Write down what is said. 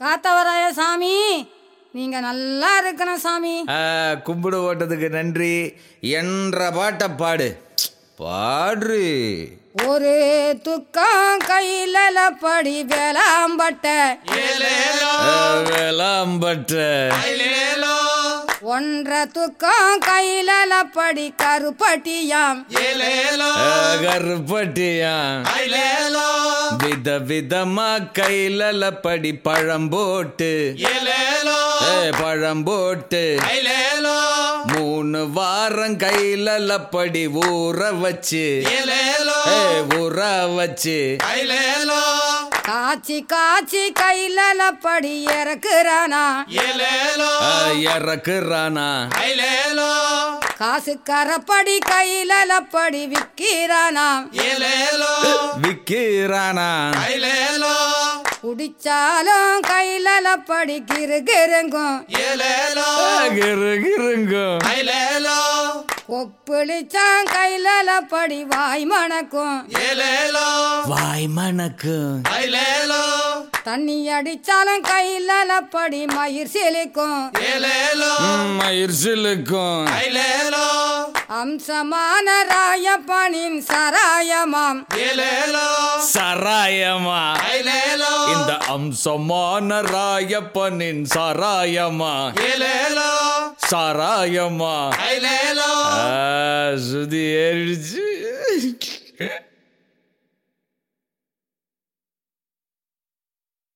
காத்தவராய சாமி நீங்க நல்லா இருக்கணும் சாமி ஆ, கும்பிடு ஓட்டத்துக்கு நன்றி என்ற பாட்டை பாடு பாடு ஒரு துக்கம் கையில படி வேளாம்பட்ட ஆ, வேளாம்பட்ட ஒன்றரை துக்கம் கையில படி கருப்பட்டியாம் ஆ, கருப்பட்டியா வித விதமா கையில படி பழம் போட்டு ஏ, பழம் போட்டு மூணு வாரம் கையில படி ஊற வச்சு ஏ, ஊற வச்சு காய்ச்சி காய்ச்சி கையில படி இறக்குறானா ஆ, இறக்குறானா காசு கரப்படி கையில படி விக்கிறானாம் விக்கிறானா குடிச்சாலும் கையில படி கிரு கிருங்கும் ஆ, கிரு கிருங்கும் கொப்புளிச்சான் கையில படி வாய் மணக்கும் வாய் மணக்கும் தண்ணி அடிச்சாலும் கையில படி மயிர் சிலிக்கும் ம், மயிர் சிலுக்கும் அம்சமான ராயப்பனின் சராயமாம் சராயமா இந்த அம்சமான ராயப்பனின் சராயமா சராயமா ஆ, சுதி ஏறிடுச்சு